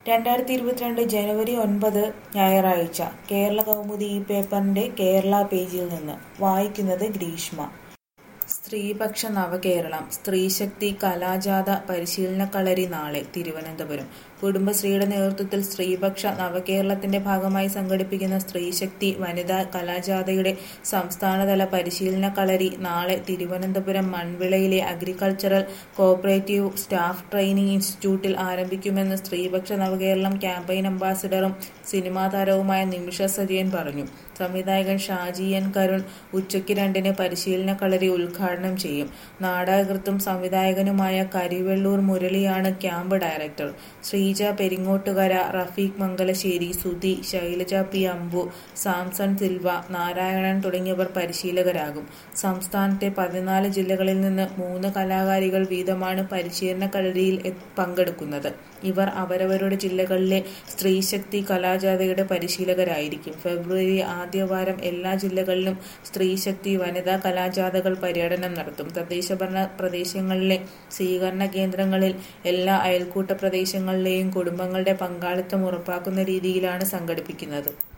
രണ്ടായിരത്തി ഇരുപത്തിരണ്ട് ജനുവരി ഒൻപത് ഞായറാഴ്ച കേരള കൗമുദി ഈ പേപ്പറിന്റെ കേരള പേജിൽ നിന്ന് വായിക്കുന്നത് ഗ്രീഷ്മ സ്ത്രീപക്ഷ നവകേരളം സ്ത്രീശക്തി കലാജാഥ പരിശീലന കളരി നാളെ തിരുവനന്തപുരം കുടുംബശ്രീയുടെ നേതൃത്വത്തിൽ സ്ത്രീപക്ഷ നവകേരളത്തിന്റെ ഭാഗമായി സംഘടിപ്പിക്കുന്ന സ്ത്രീശക്തി വനിതാ കലാജാഥയുടെ സംസ്ഥാനതല പരിശീലന കളരി നാളെ തിരുവനന്തപുരം മൺവിളയിലെ അഗ്രികൾച്ചറൽ കോഓപ്പറേറ്റീവ് സ്റ്റാഫ് ട്രെയിനിംഗ് ഇൻസ്റ്റിറ്റ്യൂട്ടിൽ ആരംഭിക്കുമെന്ന് സ്ത്രീപക്ഷ നവകേരളം ക്യാമ്പയിൻ അംബാസിഡറും സിനിമാ താരവുമായ നിമിഷ സജയൻ പറഞ്ഞു സംവിധായകൻ ഷാജി എൻ കരുൺ ഉച്ചയ്ക്ക് രണ്ടിന് പരിശീലന കളരി ഉദ്ഘാടനം ചെയ്യും നാടകകൃത്തും സംവിധായകനുമായ കരിവെള്ളൂർ മുരളിയാണ് camp director Sreeja Peringottukara Rafeeq Mangalassery Sudhi Shailaja P Ambu Samson Silva Narayanan തുടങ്ങിയവർ പരിശീലകരാകും സംസ്ഥാനത്തെ പതിനാല് ജില്ലകളിൽ നിന്ന് മൂന്ന് കലാകാരികൾ വീതമാണ് പരിശീലന കളരിയിൽ എ- പങ്കെടുക്കുന്നത് ഇവർ അവരവരുടെ ജില്ലകളിലെ സ്ത്രീശക്തി കലാജാഥയുടെ പരിശീലകരായിരിക്കും ഫെബ്രുവരി ആദ്യവാരം എല്ലാ ജില്ലകളിലും സ്ത്രീശക്തി വനിതാ കലാജാഥകൾ പര്യടനം നടത്തും തദ്ദേശഭരണ പ്രദേശങ്ങളിലെ സ്വീകരണ കേന്ദ്രങ്ങളിൽ എല്ലാ അയൽക്കൂട്ട പ്രദേശങ്ങളിലെയും കുടുംബങ്ങളുടെ പങ്കാളിത്തം ഉറപ്പാക്കുന്ന രീതിയിലാണ് സംഘടിപ്പിക്കുന്നത്